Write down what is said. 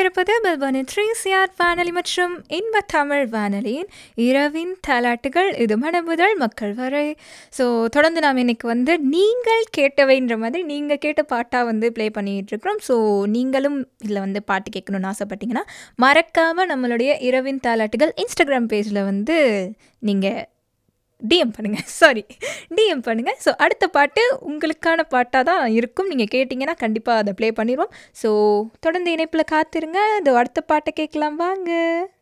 கேட்டுக்கொண்டிருப்பது மெல்பர்னின் three CR வானொலி மற்றும் இன்ப தமிழ் வானொலியின் இரவின் தாலாட்டுகள் இது மன முதல் மக்கள் வரை ஸோ தொடர்ந்து நாம் இன்னைக்கு வந்து நீங்கள் கேட்டவைன்ற மாதிரி நீங்கள் கேட்ட பாட்டாக வந்து ப்ளே பண்ணிகிட்டு இருக்கிறோம் ஸோ நீங்களும் இதில் வந்து பாட்டு கேட்கணும்னு ஆசைப்பட்டீங்கன்னா மறக்காமல் நம்மளுடைய இரவின் தாலாட்டுகள் இன்ஸ்டாகிராம் பேஜில் வந்து நீங்கள் டிஎம் பண்ணுங்கள் சாரி டிஎம் பண்ணுங்கள் ஸோ அடுத்த பாட்டு உங்களுக்கான பாட்டாக தான் இருக்கும் நீங்கள் கேட்டிங்கன்னா கண்டிப்பாக அதை ப்ளே பண்ணிடுவோம் ஸோ தொடர்ந்து இணைப்பில் காத்திருங்க இது அடுத்த பாட்டை கேட்கலாம் வாங்க